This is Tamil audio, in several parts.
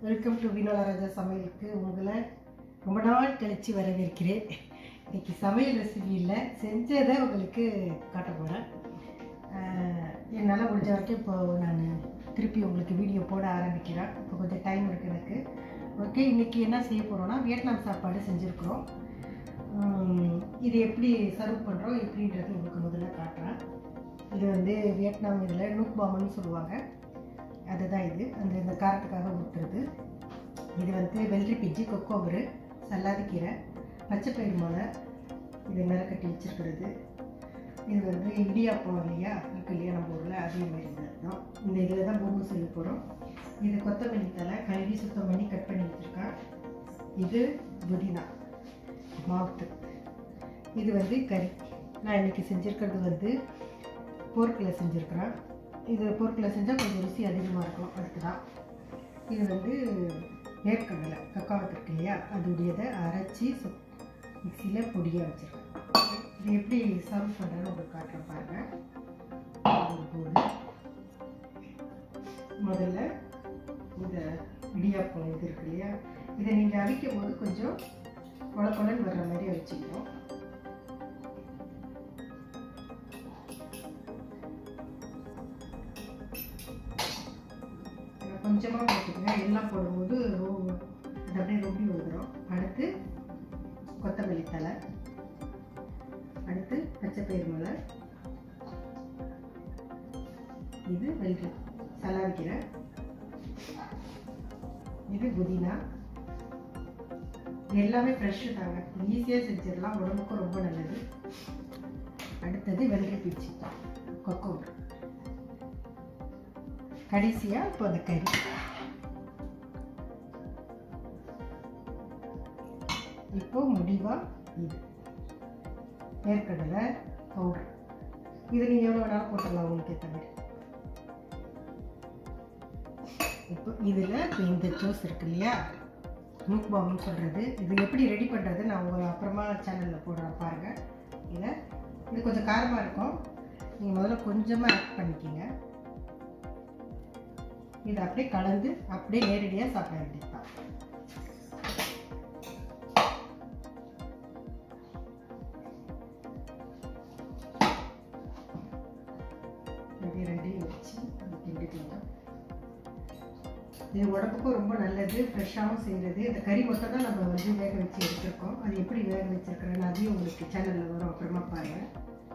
வெல்கம் டு வினோலராஜா சமையலுக்கு உங்களை ரொம்ப நாள் கழித்து வரவேற்கிறேன் இன்னைக்கு சமையல் ரெசிபி இல்லை செஞ்சதை உங்களுக்கு காட்ட போகிறேன் என்னால் முடிஞ்ச வரைக்கும் இப்போ நான் திருப்பி உங்களுக்கு வீடியோ போட ஆரம்பிக்கிறேன் இப்போ கொஞ்சம் டைம் இருக்குது எனக்கு ஓகே இன்றைக்கி என்ன செய்ய போகிறோன்னா வியட்நாம் சாப்பாடு செஞ்சுருக்குறோம் உம், இது எப்படி சர்வ் பண்ணுறோம் எப்படின்றது உங்களுக்கு முதல்ல காட்டுறேன் இது வந்து வியட்நாம் இதில் நூக் பாமன்னு சொல்லுவாங்க அதுதான் இது அந்த இந்த காரத்துக்காக ஊற்றுறது இது வந்து வெள்ளரி பிஞ்சு கொக்கோபரு சல்லாதிக்கீரை பச்சைப்பயிறு மாலை இது மேலே கட்டி வச்சிருக்கிறது இது வந்து இடியாப்பம் இல்லையா இருக்கு இல்லையா நம்ம ஊரில் அதே மாதிரி தான் இந்த இதில் தான் பூம்பு செய்ய போகிறோம் இது கொத்தமல்லி தலை கழுவி சுத்தம் பண்ணி கட் பண்ணி வச்சுருக்கேன் இது புதினா மாவுத்து இது வந்து கறி நான் இன்னைக்கு செஞ்சுருக்கிறது வந்து போர்க்கில் செஞ்சுருக்கிறேன் இது பொருட்களை செஞ்சால் கொஞ்சம் ருசி அதிகமாக இருக்கும் அதுக்கு தான் இது வந்து வேர்க்கடலை கக்காவத்து இருக்கு இல்லையா அதுடையதை அரைச்சி சு மிக்சியில் பொடியாக வச்சுருக்கேன் இது எப்படி சர்வ் பண்ணுறேன்னு உங்களுக்கு காட்டுறேன் பாருங்கள் ஒரு போடு முதல்ல இந்த இடியாப்பம் இது இருக்கு இல்லையா இதை நீங்கள் அவிக்கும் போது கொஞ்சம் கொல கொலன்னு வர்ற மாதிரி வச்சுக்கணும் கொஞ்சமாக போட்டுக்கங்க எல்லாம் போடும்போது ரொ- அது அப்படியே ரொம்பி வந்துடும் அடுத்து கொத்தமல்லி தலை அடுத்து பச்சைப்பயிறு மலை இது வெள்ளரி சலாவிக்கீரை இது புதினா இது எல்லாமே ஃப்ரெஷ்ஷு தாங்க ஈஸியாக செஞ்சிடலாம் உடம்புக்கும் ரொம்ப நல்லது அடுத்தது வெள்ளரி பீச்சி கொக்கோ கடைசியாக இப்போ அந்த கறி இப்போ முடிவாக இது வேர்க்கடலை பவுடர் இது நீங்கள் எவ்வளோ வேணாலும் போட்டுடலாம் உங்களுக்கு ஏற்ற மாதிரி இப்போ இதில் இப்போ இந்த ஜூஸ் இருக்கு இல்லையா மூக் பாம்னு சொல்கிறது இது எப்படி ரெடி பண்ணுறது நான் உங்களை அப்புறமா சேனலில் போடுறேன் பாருங்கள் இதை இது கொஞ்சம் காரமாக இருக்கும் நீங்கள் முதல்ல கொஞ்சமாக ஆட் பண்ணிக்கிங்க இதை அப்படியே கலந்து அப்படியே நேரடியாக சாப்பிட வேண்டியதுதான் இப்படி ரெண்டையும் வச்சு கிண்டிக்கலாம் இது உடம்புக்கும் ரொம்ப நல்லது ஃப்ரெஷ்ஷாகவும் செய்கிறது இந்த கறி மட்டும் தான் நம்ம வந்து வேக வச்சு எடுத்திருக்கோம் அது எப்படி வேக வச்சிருக்கிறேன்னு அதையும் உங்களுக்கு சேனலில் வரும் அப்புறமா பாருங்கள்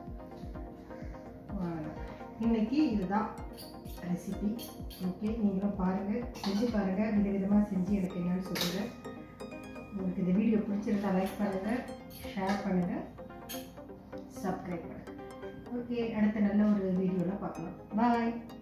இன்னைக்கு இதுதான் ரெசிபி ஓகே நீங்களும் பாருங்கள் செஞ்சு பாருங்கள் விதவிதமாக செஞ்சு எனக்கு என்னன்னு சொல்லுங்கள் உங்களுக்கு இந்த வீடியோ பிடிச்சிருந்தா லைக் பண்ணுங்கள் ஷேர் பண்ணுங்கள் சப்ஸ்கிரைப் பண்ணுங்கள் ஓகே அடுத்த நல்ல ஒரு வீடியோவில் பார்க்கலாம் பாய்